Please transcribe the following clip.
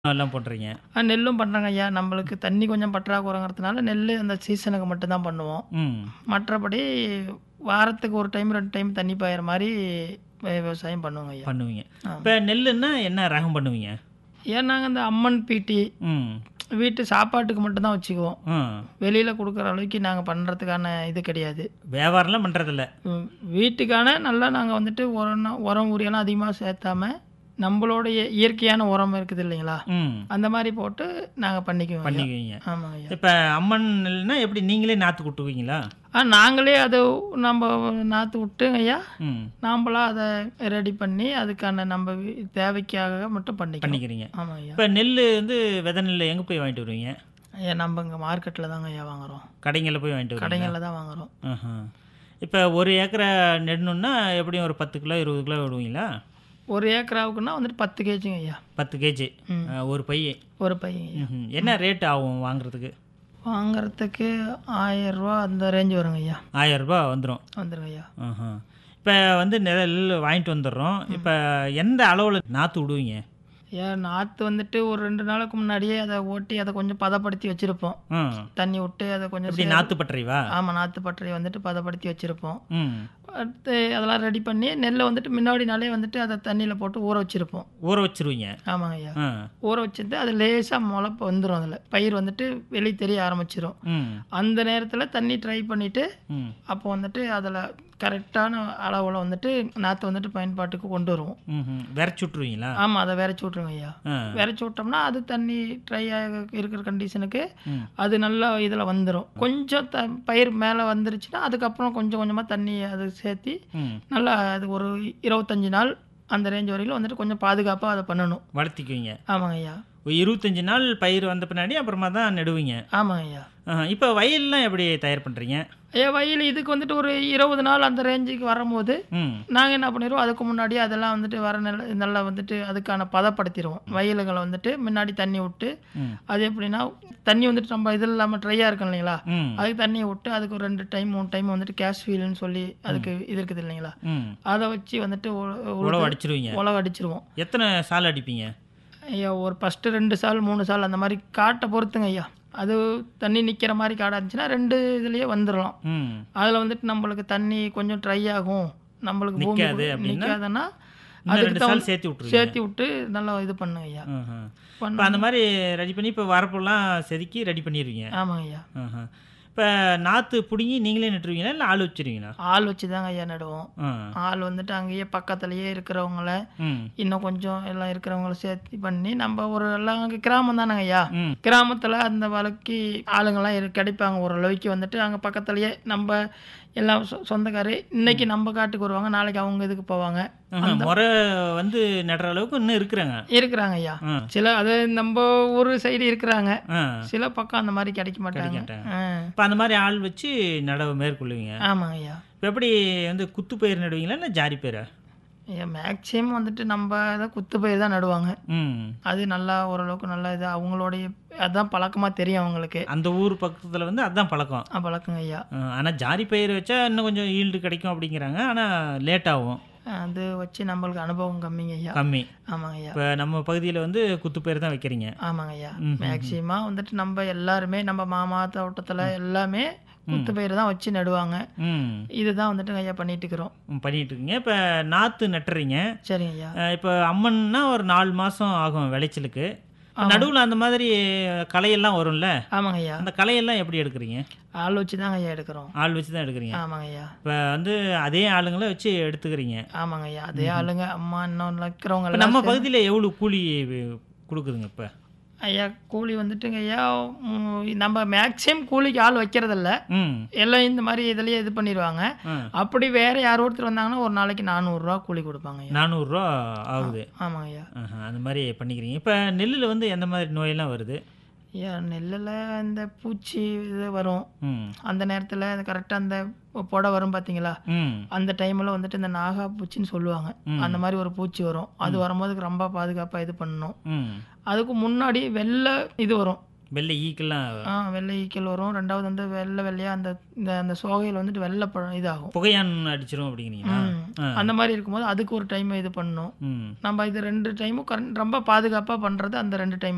எல்லாம் போடுறீங்க. ஆ நெல்லும் பண்ணுறோங்க ஐயா. நம்மளுக்கு தண்ணி கொஞ்சம் பற்றாக்குறைங்கிறதுனால நெல் அந்த சீசனுக்கு மட்டும் தான் பண்ணுவோம். ம். மற்றபடி வாரத்துக்கு ஒரு டைம், 2 டைம் தண்ணி பாயிற மாரி வி விவசாயம் பண்ணுவோங்க ஐயா. பண்ணுவீங்க. ஆ. இப்ப நெல்லுன்னா என்ன ரகம் பண்ணுவீங்க? ஏன் நாங்க இந்த அம்மன் பீட்டி, ம். வீட்டு சாப்பாட்டுக்கு மட்டும் தான் வச்சுக்குவோம். ம். வெளியில குடுக்குற அளவுக்கு நாங்க பண்றதுக்கான இது கிடையாது. வியாபாரம்லாம் பண்றதில்ல. ம் வீட்டுக்கான நல்லா நாங்க வந்துட்டு உரம் உரம் உரியெல்லாம் அதிகமா சேர்த்தாம, நம்பளுடைய இயற்கையான உரம் இருக்குது இல்லைங்களா? ம். அந்த மாரி போட்டு நாங்க பண்ணிக்குவோம் ஐயா. பண்ணிக்குவீங்க. ஆமாங்க ஐயா. இப்ப அம்மன் நெல்லுனா எப்படி நீங்களே நாத்து கொட்டுவீங்களா? ஆ நாங்களே அத நம்ப நாத்து விட்டுங்க ஐயா. ம். நாம்பளா அத ரெடி பண்ணி, அதுக்கான நம்ப வி தேவைக்காக மட்டும் பண்ணிக்கிறோம். பண்ணிக்கிறீங்க. ஆமாங்க ஐயா. இப்ப நெல்லு வந்து விதை நெல்லு எங்க போய் வாங்கிட்டு வருவீங்க? ஐயா நம்ப இங்க மார்க்கெட்ல தாங்க ஐயா வாங்குறோம். கடைங்கள்ல போய் வாங்கிட்டு வருவீங்களா? கடைங்கள்ல தான் வாங்குறோம். ஆஹா. இப்ப 1 ஏக்கரா நடணும்னா எப்படியும் ஒரு 10 கிலோ, 20 கிலோ விடுவீங்களா? 1 ஏக்கராவுக்குன்னா வந்துட்டு 10 கேஜிங்க ஐயா. 10 கேஜி. ம். அ ஒரு பை. ஒரு பைங்க ஐயா. ம்ஹ்ம். என்ன ரேட் ஆகும் வாங்குறதுக்கு? வாங்குறதுக்கு ரூ. 1000 அந்த ரேஞ்ச் வருங்க ஐயா. ரூ. 1000 வந்துரும். வந்துருங்க ஐயா. ஆஹா. இப்ப வந்து நெல் வாங்கிட்டு வந்துடுறோம். இப்ப எந்த அளவுல நாத்து விடுவீங்க? ஏன் நாத்து வந்துட்டு ஒரு 2 நாளுக்கு முன்னாடியே அத ஓட்டி அத கொஞ்சம் பதப்படுத்தி வச்சிருப்போம். ம். தண்ணி விட்டு அத கொஞ்சம் எப்படி சே நாத்து பட்டறைவா? ஆமா நாத்து பட்டறைய வந்துட்டு பதப்படுத்தி வச்சிருப்போம். ம். அடுத்து அதெல்லாம் ரெடி பண்ணி நெல்ல வந்துட்டு முன்னாடி நாளே வந்துட்டு அத தண்ணியில போட்டு ஊற வச்சிருப்போம். ஊற வச்சிருவீங்க. ஆமாங்க ஐயா. ஆ. ஊற வச்சுட்டு அது லேசா முளைப்பு வந்துரும் அதுல. பயிர் வந்துட்டு வெளிய தெரிய ஆரம்பிச்சிரும். ம். அந்த நேரத்துல தண்ணி ட்ரை பண்ணிட்டு, ம். அப்போ வந்துட்டு அதுல கரெக்டான அளவுல வந்துட்டு நாத்து வந்துட்டு பயன்பாட்டுக்கு கொண்டு வருவோம். ம்ஹ்ம். விரைச்சு விட்டுருவீங்களா? ஆமா அத விரைச்சு விட்டுருங்க ஐயா. ஆ. விரைச்சு விட்டோம்னா அது தண்ணி ட்ரை ஆக இருக்கிற கண்டிஷனுக்கு ம். அது நல்லா இதுல வந்துரும். கொஞ்சம் த பயிர் மேல வந்துருச்சுன்னா, அதுக்கப்புறம் கொஞ்சம் கொஞ்சமா தண்ணி அது சேர்த்தி, ம். நல்லா அது ஒரு 25 நாள் அந்த ரேஞ்ச் வரையிலும் வந்துட்டு கொஞ்சம் பாதுகாப்பா அத பண்ணணும். வளர்த்திக்குவீங்க. ஆமாங்க ஐயா. ஒரு 25 நாள் பயிர் வந்த பின்னாடி அப்புறமா தான் நடுவீங்க. ஆமாங்க ஐயா. ஆஹா. இப்ப வயல்லாம் எப்படி தயார் பண்றீங்க? ஐயா வயல் இதுக்கு வந்துட்டு ஒரு 20 நாள் அந்த ரேஞ்சுக்கு வரும்போது, ம். நாங்க என்ன பண்ணிருவோம், அதுக்கு முன்னாடியே அதெல்லாம் வந்துட்டு வர நெல் நல்லா வந்துட்டு அதுக்கான பதப்படுத்திருவோம். வயலுகள வந்துட்டு முன்னாடி தண்ணி விட்டு, ம். அது எப்படின்னா, தண்ணி வந்துட்டு நம்ம இது இல்லாம ட்ரையா இருக்கும் இல்லைங்களா? ம். அதுக்கு தண்ணிய விட்டு, அதுக்கு ஒரு 2 டைம், 3 டைம் வந்துட்டு கேஷ் ஃபீல்டுன்னு சொல்லி அதுக்கு இது இருக்குது இல்லைங்களா? ம். அத வச்சு வந்துட்டு உ உழவு உழுது அடிச்சிருவீங்க. உழவு அடிச்சிருவோம். எத்தனை சால் அடிப்பீங்க? ஐயா ஒரு ஃபர்ஸ்ட்டு 2 சால், 3 சால் அந்த மாரி காட்ட பொறுத்துங்க ஐயா. அது தண்ணி நிக்கிற மாரி காடா இருந்துச்சுன்னா 2 இதுலயே வந்துரலாம். ம். அதுல வந்துட்டு நம்மளுக்கு தண்ணி கொஞ்சம் ட்ரை ஆகும். நம்மளுக்கு பூமி நிக்காது அப்படின்னா, நிக்காதுன்னா, இன்னும் அதுக்கு 2 சால் தகுந்த சேர்த்து விட்டுருவீங்க. சேர்த்து விட்டு நல்லா இது பண்ணுங்க ஐயா. ஆஹா. இப்ப பண்ணா அந்த மாரி ரெடி பண்ணி இப்ப வரப்பெல்லாம் செதுக்கி ரெடி பண்ணிருவீங்க. ஆமாங்க ஐயா. ஆஹா. இப்ப நாத்து புடுங்கி நீங்களே நட்டுருவீங்களா? இல்ல ஆள் வச்சிருவீங்களா? ஆள் வச்சு தாங்க ஐயா நடுவோம். ஆ. ஆள் வந்துட்டு அங்கேயே பக்கத்துலயே இருக்கிறவங்கள, ம். இன்னும் கொஞ்சம் எல்லாம் இருக்கிறவங்கள சேர்த்து பண்ணி, நம்ம ஒரு எல்லாம் அங்க கிராமம் தானங்க ஐயா. ம். கிராமத்துல அந்த வழக்கி ஆளுங்கலாம் இரு கிடைப்பாங்க ஓரளவுக்கு வந்துட்டு அங்க பக்கத்துலயே நம்ப எல்லாம் சொ சொந்தக்காரு இன்னைக்கு நம்ம காட்டுக்கு வருவாங்க, நாளைக்கு அவங்க இதுக்கு போவாங்க. ஆஹா. அந்த மொற வந்து நடுற அளவுக்கு இன்னும் இருக்கிறாங்க. இருக்கிறாங்க ஐயா. ஆ. சில அது நம்ப ஊரு சைடு இருக்கிறாங்க. ஆ. சில பக்கம் அந்த மாரி கிடைக்க மாட்டாங்க. கிடைக்கட்டாங்க. ஆ. இப்ப அந்த மாரி ஆள் வச்சு நடவு மேற்கொள்ளுவீங்க. ஆமாங்க ஐயா. இப்ப எப்படி வந்து குத்து பயிர் நடுவீங்களா? இல்ல ஜாரி பயிரா? ஐயா மேக்ஸிமம் வந்துட்டு நம்ப இத குத்து பயிர் தான் நடுவாங்க. ம். அது நல்லா ஓரளவுக்கு நல்லா இது அவங்களுடைய அதான் பழக்கமா தெரியும் அவங்களுக்கு. அந்த ஊர் பக்கத்துல வந்து அதான் பழக்கம். ஆ பழக்கங்க ஐயா. ஆ, ஆனா ஜாரி பயிர் வச்சா இன்னும் கொஞ்சம் ஈல்டு கிடைக்கும் அப்படிங்கிறாங்க. ஆனா லேட் ஆகும். அது வச்சு நம்மளுக்கு அனுபவம் கம்மிங்க ஐயா. கம்மி. ஆமாங்க ஐயா. இப்ப நம்ம பகுதியில வந்து குத்து பயிர் தான் வைக்கிறீங்க. ஆமாங்க ஐயா. ம்ஹ்ம். மேக்ஸிமமா வந்துட்டு நம்ம எல்லாருமே நம்ம மாமா தோட்டத்துல எல்லாமே குத்து பயிர் தான் வச்சு நடுவாங்க. ம். இதுதான் வந்துட்டு ஐயா பண்ணிட்டு இருக்கிறோம். ம், பண்ணிட்டு இருக்கீங்க. இப்ப நாத்து நட்டுறீங்க. சரிங்க ஐயா. அ, இப்ப அம்மன்னா ஒரு 4 மாசம் ஆகும் விளைச்சலுக்கு. இப்ப ஆமா. நடுவுல அந்த மாதிரி களையெல்லாம் வரும்ல? ஆமாங்க ஐயா. அந்த களையெல்லாம் எப்படி எடுக்கிறீங்க? ஆள் வச்சு தாங்க ஐயா எடுக்கிறோம். ஆள் வச்சு தான் எடுக்கிறீங்க. ஆமாங்க ஐயா. இப்ப வந்து அதே ஆளுங்கள வச்சு எடுத்துக்கிறீங்க. ஆமாங்க ஐயா. அதே ஆளுங்க அம்மா இன்னும் இருக்கிறவங்க இப்ப எல்லாம் நம்ம சேர்ந்து பகுதியில எவ்வளவு கூலி வு- கொடுக்குதுங்க இப்ப? ஐயா கூலி வந்துட்டுங்க ஐயா ம், நம்ம மேக்ஸிமம் கூலிக்கு ஆள் வைக்கிறதில்ல. ம். எல்லாம் இந்த மாதிரி இதுலயே இது பண்ணிருவாங்க. ஆ. அப்படி வேற யார் ஒருத்தர் வந்தாங்கன்னா ஒரு நாளைக்கு 400 ரூபா கூலி கொடுப்பாங்க ஐயா. 400 ரூபா ஆகுது. ஆமாங்க ஐயா. ஆஹா, அந்த மாதிரி பண்ணிக்கிறீங்க. இப்ப நெல்லுல வந்து எந்த மாதிரி நோயெல்லாம் வருது? ஐயா நெல்லுல இந்த பூச்சி இது வரும். ம். அந்த நேரத்துல கரெக்டா அந்த பொடை வரும் பாத்தீங்களா? ம். அந்த டைம்ல வந்துட்டு இந்த நாகா பூச்சின்னு சொல்லுவாங்க. ம். அந்த மாதிரி ஒரு பூச்சி வரும். அது வரும்போது ரொம்ப பாதுகாப்பா இது பண்ணணும். ம். அதுக்கு முன்னாடி வெள்ளை இது வரும். வெள்ளை ஈக்கெல்லாம் ஆ வெள்ளை ஈக்கள் வரும். 2வது வந்து வெள்ளை வெள்ளையா அந்த இந்த அந்த சோகையில வந்துட்டு வெள்ளை பழம் இதாகும். புகையான் அடிச்சிரும் அப்படிங்கிறீங்களா? ம். ஆ. அந்த மாதிரி இருக்கும்போது அதுக்கு ஒரு டைம் இது பண்ணணும். ம். நம்ம இது 2 டைமும் கரண் ரொம்ப பாதுகாப்பா பண்றது அந்த 2 டைம்